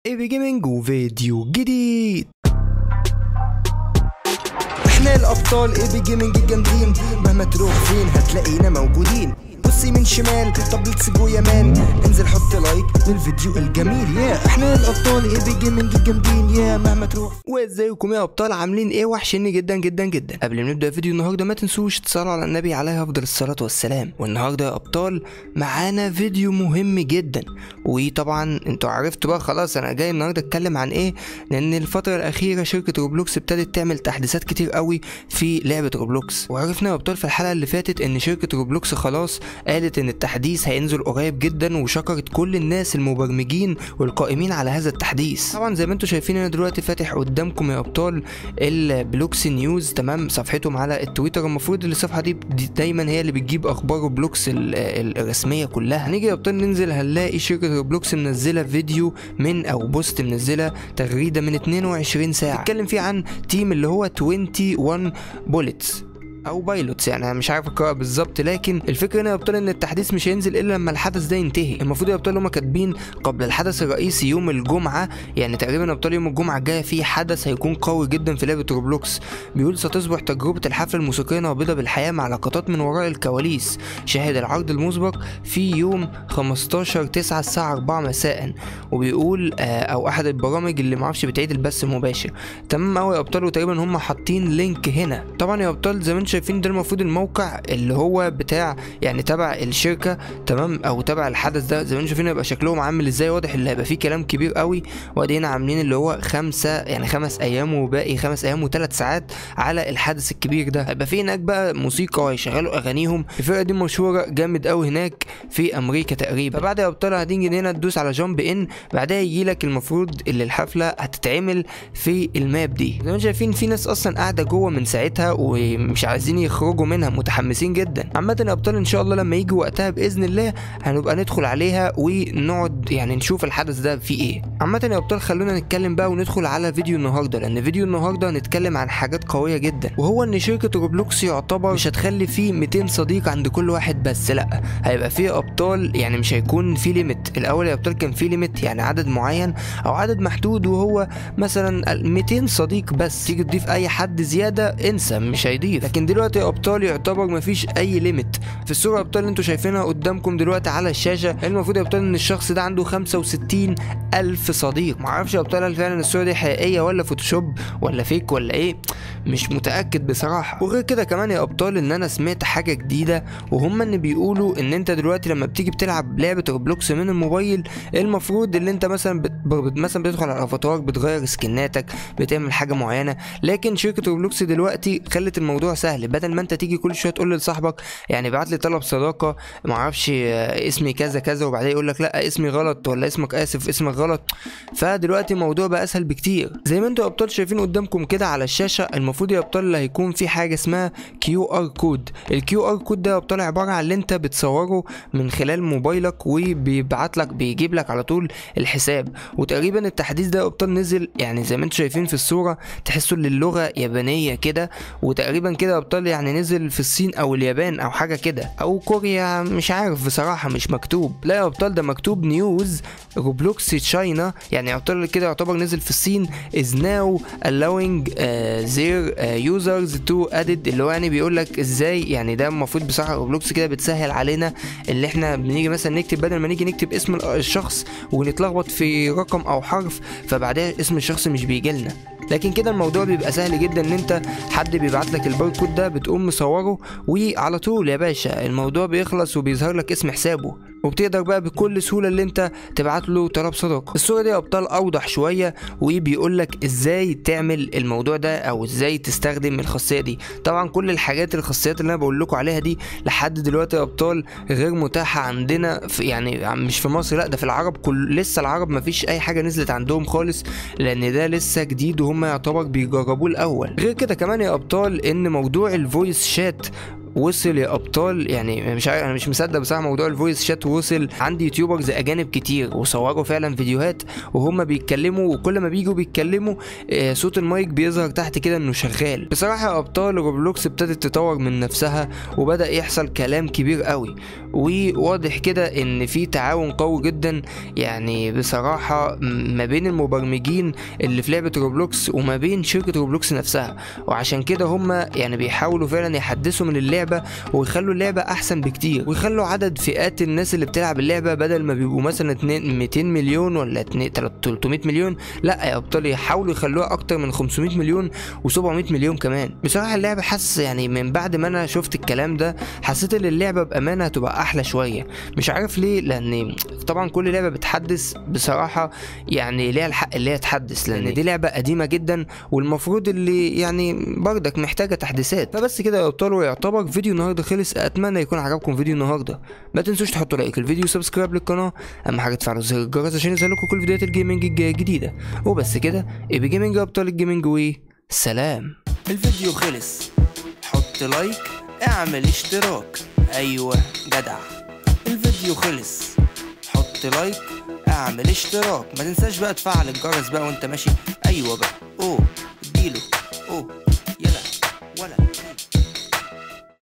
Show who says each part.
Speaker 1: ايبي جيمنج وفيديو جديد احنا الابطال ايبي جيمنج الجامدين مهما تروح فين هتلاقينا موجودين بصي من شمال طب ليتس جو يا مان انزل حط لايك للفيديو الجميل يا احنا الابطال ايبي جيمنج الجامدين يا مهما تروح وازيكم يا ابطال عاملين ايه وحشني جدا جدا جدا قبل ما نبدا فيديو النهارده ما تنسوش تصلوا على النبي عليه افضل الصلاه والسلام والنهارده يا ابطال معانا فيديو مهم جدا وطبعا انتوا عرفتوا بقى خلاص انا جاي النهارده اتكلم عن ايه لان الفتره الاخيره شركه روبلوكس ابتدت تعمل تحديثات كتير قوي في لعبه روبلوكس وعرفنا يا ابطال في الحلقه اللي فاتت ان شركه روبلوكس خلاص قالت ان التحديث هينزل قريب جدا وشكرت كل الناس المبرمجين والقائمين على هذا التحديث طبعا زي ما انتم شايفين انا دلوقتي فاتح قدامكم يا ابطال البلوكس نيوز تمام صفحتهم على التويتر المفروض الصفحه دي دي دايما هي اللي بتجيب اخبار روبلوكس ال- ال- الرسميه كلها هنيجي يا ابطال ننزل هنلاقي شركه روبلوكس منزله فيديو من او بوست منزله تغريده من 22 ساعه بتتكلم فيه عن تيم اللي هو 21 بوليتس او بايلوتس يعني انا مش عارف القراءه بالظبط لكن الفكره هنا يا ابطال ان التحديث مش هينزل الا لما الحدث ده ينتهي المفروض يا ابطال هما كاتبين قبل الحدث الرئيسي يوم الجمعه يعني تقريبا يا ابطال يوم الجمعه الجايه في حدث هيكون قوي جدا في لعبه روبلوكس بيقول ستصبح تجربه الحفله الموسيقيه نابضه بالحياه مع لقطات من وراء الكواليس شاهد العرض المسبق في يوم 15 9 الساعه 4 مساء وبيقول آه او احد البرامج اللي معرفش بتعيد البث المباشر تمام قوي يا ابطال وتقريبا هم حاطين لينك هنا طبعا يا ابطال زي ما انتم شايفين ده المفروض الموقع اللي هو بتاع يعني تبع الشركه تمام او تبع الحدث ده زي ما انتم شايفين يبقى شكلهم عامل ازاي واضح اللي هيبقى فيه كلام كبير قوي وادي هنا عاملين اللي هو خمسه يعني خمس ايام وباقي خمس ايام وثلاث ساعات على الحدث الكبير ده هيبقى فيه هناك بقى موسيقى وهيشغلوا اغانيهم الفرقه دي مشهوره جامد قوي هناك في امريكا تقريبا فبعد يا ابطال هتيجي هنا تدوس على جامب ان بعدها يجي لك المفروض اللي الحفله هتتعمل في الماب دي زي ما انتم شايفين في ناس اصلا قاعده جوه من ساعتها ومش عايزين يخرجوا منها متحمسين جدا عامه يا ابطال ان شاء الله لما يجي وقتها باذن الله هنبقى ندخل عليها ونقعد يعني نشوف الحدث ده فيه ايه عامه يا ابطال خلونا نتكلم بقى وندخل على فيديو النهارده لان فيديو النهارده هنتكلم عن حاجات قويه جدا وهو ان شركه روبلوكس يعتبر مش هتخلي فيه 200 صديق عند كل واحد بس لا هيبقى فيه ابطال يعني مش هيكون في ليميت الاول يا ابطال كان في ليميت يعني عدد معين او عدد محدود وهو مثلا 200 صديق بس تيجي تضيف اي حد زياده انسى مش هيضيف لكن دلوقتي يا ابطال يعتبر مفيش اي ليميت في الصوره يا ابطال اللي انتوا شايفينها قدامكم دلوقتي على الشاشه المفروض يا ابطال ان الشخص ده عنده 65 الف صديق معرفش يا ابطال هل فعلا الصوره دي حقيقيه ولا فوتوشوب ولا فيك ولا ايه مش متاكد بصراحه وغير كده كمان يا ابطال ان انا سمعت حاجه جديده وهم ان بيقولوا ان انت دلوقتي لما بتيجي بتلعب لعبه روبلوكس من الموبايل المفروض ان انت مثلا بت... بت... مثلا بتدخل على الافاتار بتغير سكناتك بتعمل حاجه معينه لكن شركه روبلوكس دلوقتي خلت الموضوع سهل بدل ما انت تيجي كل شويه تقول لصاحبك يعني بعت لي طلب صداقه معرفش آه، اسمي كذا كذا وبعدين يقول لك لا اسمي غلط ولا اسمك اسف اسمك غلط فدلوقتي الموضوع بقى اسهل بكتير زي ما انتوا يا ابطال شايفين قدامكم كده على الشاشه المفروض يا ابطال اللي هيكون في حاجه اسمها كيو ار كود الكيو ار كود ده يا ابطال عباره عن اللي انت بتصوره من خلال موبايلك وبيبعت لك بيجيب لك على طول الحساب وتقريبا التحديث ده يا ابطال نزل يعني زي ما انتوا شايفين في الصوره تحسوا ان اللغه يابانيه كده وتقريبا كده يا ابطال يعني نزل في الصين او اليابان او حاجه كده او كوريا مش عارف بصراحه مش مكتوب لا يا ابطال ده مكتوب نيوز روبلوكس تشاينا يعني يا ابطال كده يعتبر نزل في الصين is now allowing uh, their uh, users to edit اللي هو يعني بيقول لك ازاي يعني ده المفروض بصراحه روبلوكس كده بتسهل علينا اللي احنا بنيجي مثلا نكتب بدل ما نيجي نكتب اسم الشخص ونتلخبط في رقم او حرف فبعدها اسم الشخص مش بيجي لنا لكن كده الموضوع بيبقى سهل جدا ان انت حد بيبعت لك الباركود ده بتقوم مصوره وعلى طول يا باشا الموضوع بيخلص وبيظهر لك اسم حسابه وبتقدر بقى بكل سهوله اللي انت تبعت له طلب صداقه الصوره دي يا ابطال اوضح شويه وبيقول لك ازاي تعمل الموضوع ده او ازاي تستخدم الخاصيه دي طبعا كل الحاجات الخاصيات اللي انا بقول لكم عليها دي لحد دلوقتي يا ابطال غير متاحه عندنا في يعني مش في مصر لا ده في العرب كل لسه العرب مفيش اي حاجه نزلت عندهم خالص لان ده لسه جديد وهم يعتبر بيجربوه الاول غير كده كمان يا ابطال ان موضوع الفويس شات
Speaker 2: وصل يا ابطال يعني مش عارف انا مش مصدق بصراحه موضوع الفويس شات وصل عندي يوتيوبرز اجانب كتير وصوروا فعلا فيديوهات وهم بيتكلموا وكل ما بيجوا بيتكلموا آه، صوت المايك بيظهر تحت كده انه شغال بصراحه يا ابطال روبلوكس ابتدت تطور من نفسها وبدا يحصل كلام كبير قوي وواضح كده ان في تعاون قوي جدا يعني بصراحه م- ما بين المبرمجين اللي في لعبه روبلوكس وما بين شركه روبلوكس نفسها وعشان كده هم يعني بيحاولوا فعلا يحدثوا من اللعبه ويخلوا اللعبه احسن بكتير ويخلوا عدد فئات الناس اللي بتلعب اللعبه بدل ما بيبقوا مثلا 2 200 مليون ولا 2 300 مليون لا يا ابطال يحاولوا يخلوها اكتر من 500 مليون و700 مليون كمان بصراحه اللعبه حاسس يعني من بعد ما انا شفت الكلام ده حسيت ان اللعبه بامانه هتبقى احلى شويه مش عارف ليه لان طبعا كل لعبه بتحدث بصراحه يعني ليها الحق اللي هي تحدث لان دي لعبه قديمه جدا والمفروض اللي يعني برضك محتاجه تحديثات فبس كده يا ابطال ويعتبر فيديو النهارده خلص اتمنى يكون عجبكم فيديو النهارده ما تنسوش تحطوا لايك الفيديو وسبسكرايب للقناه اهم حاجه تفعلوا زر الجرس عشان يوصلكوا كل فيديوهات الجيمنج الجايه الجديده وبس كده ايبي جيمنج يا ابطال الجيمنج وسلام الفيديو خلص حط لايك اعمل اشتراك ايوه جدع الفيديو خلص حط لايك اعمل اشتراك ما تنساش بقى تفعل الجرس بقى وانت ماشي ايوه بقى اوه اديله اوه يلا ولا